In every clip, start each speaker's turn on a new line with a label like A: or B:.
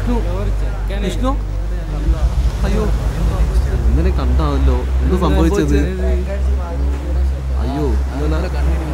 A: വിഷ്ണു വിഷ്ണു അയ്യോ ഇങ്ങനെ കണ്ടാവല്ലോ എന്ത് സംഭവിച്ചത് അയ്യോ ഇങ്ങനെ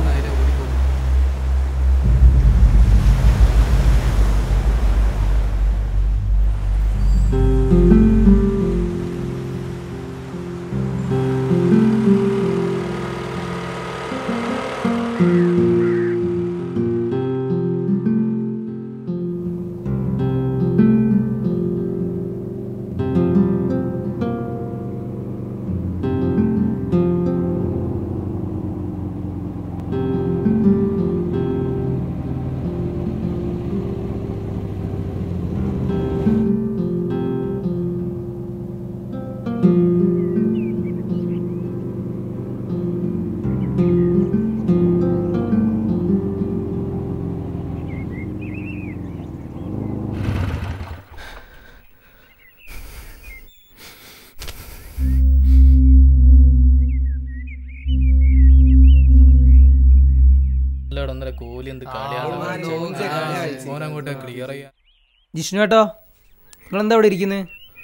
B: എല്ലായിടും ഒന്നര കോലി എന്ത് കളിയാണ് മോനങ്ങോട്ട് ക്ലിയർ ചെയ്യാൻ
C: ജിഷ്ണു ഏട്ടോ നിങ്ങളെന്താ ഇവിടെ ഇരിക്കുന്നത്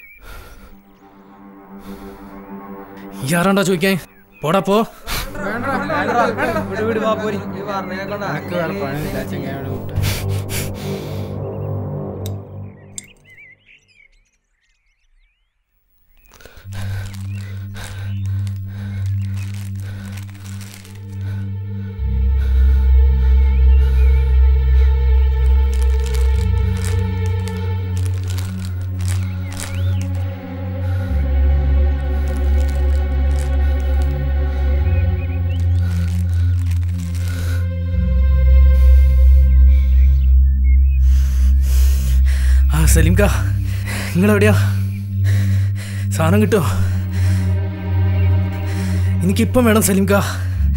B: ഇയാറാണ്ടാ ചോദിക്കാൻ പോടാ പോ ആ സലീം കാ നിങ്ങളെവിടെയാ സാധനം കിട്ടുമോ എനിക്കിപ്പം വേണം സലീം കാ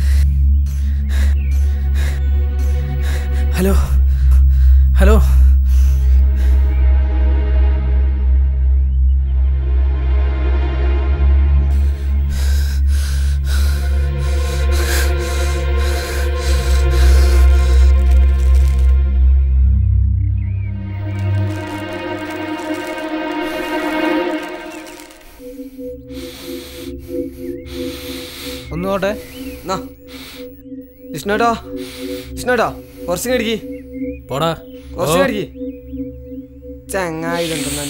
B: ഹലോ ഹലോ
C: ഒന്നുകൊട്ടെ
D: എന്നാ വിഷ്ണുട്ടോ വിഷ്ണുട്ടോ കുറച്ച് കടിക്ക്
B: പോടാ
D: കുറച്ച് കടിക്ക് ചങ്ങായി ഇതുണ്ടെന്നാണ്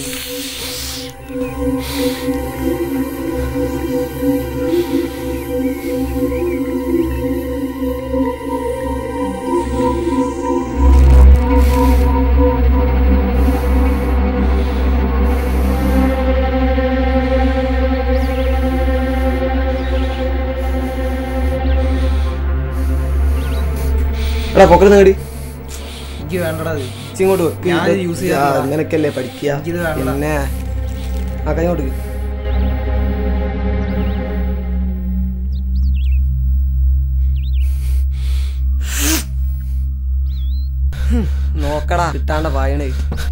D: എടാ പൊക്കൽ നേടി
C: എനിക്ക് വേണ്ടടാ അത്
D: ഇങ്ങോട്ട് വെക്ക്.
C: ഞാനിത്
D: ഇത്
C: use ചെയ്യാറില്ല.
D: ആ, നിനക്കല്ലേ പഠിക്കുക
C: എനിക്കിത് വേണ്ട.
D: പിന്നെ ആ കൈ കൊടുക്ക് ഹും, നോക്കടാ കിട്ടാണ്ട പായണേ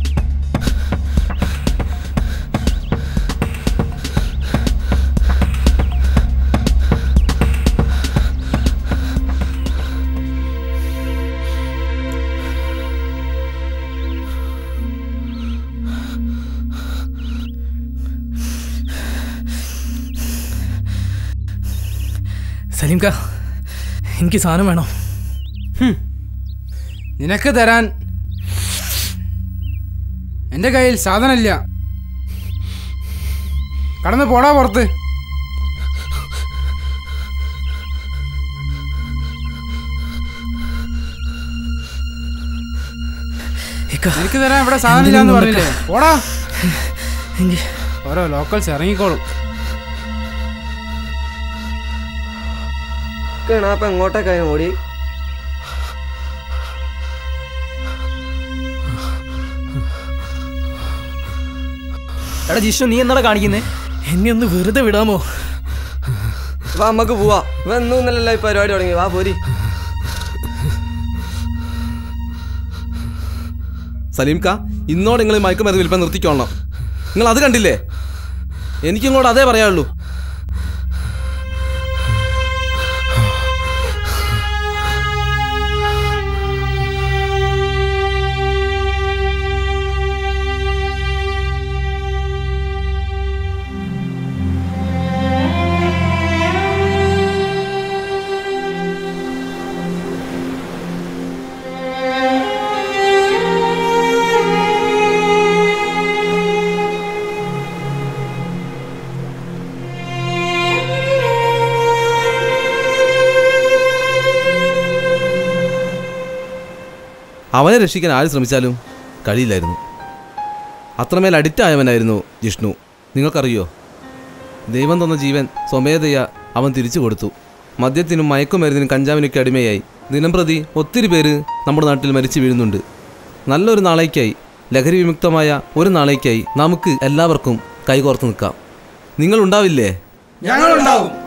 B: സലീം കാ എനിക്ക് സാധനം വേണം
E: നിനക്ക് തരാൻ എൻ്റെ കയ്യിൽ സാധനമില്ല കടന്ന് പോടാ പുറത്ത്
B: ഇക്ക,
E: നിനക്ക് തരാൻ ഇവിടെ സാധനമില്ല എന്ന് പറഞ്ഞില്ലേ പോടാ
B: എനിക്ക്
E: ഓരോ ലോക്കൽസ് ഇറങ്ങിക്കോളും
D: അപ്പൊ എങ്ങോട്ടൊക്കെ ഓടി
C: എടാ ജിഷ്ണു നീ എന്താടാ കാണിക്കുന്നത്
B: എന്നെ ഒന്ന് വെറുതെ വിടാമോ
D: വാ നമുക്ക് പോവാ ഇവ എന്നും ഇന്നലല്ല ഈ പരിപാടി തുടങ്ങി വാ പോരി
A: സലീം കാ ഇന്നോട് നിങ്ങൾ മയക്കുമരുന്ന് വിൽപ്പന നിർത്തിക്കോളണം നിങ്ങൾ അത് കണ്ടില്ലേ എനിക്കിങ്ങോട്ട് അതേ പറയാനുള്ളൂ അവനെ രക്ഷിക്കാൻ ആര് ശ്രമിച്ചാലും കഴിയില്ലായിരുന്നു അത്രമേൽ അഡിക്റ്റ് ആയവനായിരുന്നു ജിഷ്ണു നിങ്ങൾക്കറിയോ ദൈവം തന്ന ജീവൻ സ്വമേധയ അവൻ തിരിച്ചു കൊടുത്തു മദ്യത്തിനും മയക്കുമരുന്നിനും കഞ്ചാവിനൊക്കെ അടിമയായി ദിനംപ്രതി ഒത്തിരി പേര് നമ്മുടെ നാട്ടിൽ മരിച്ചു വീഴുന്നുണ്ട് നല്ലൊരു നാളേക്കായി ലഹരി വിമുക്തമായ ഒരു നാളേക്കായി നമുക്ക് എല്ലാവർക്കും കൈകോർത്ത് നിൽക്കാം നിങ്ങളുണ്ടാവില്ലേ
F: ഞങ്ങളുണ്ടാവും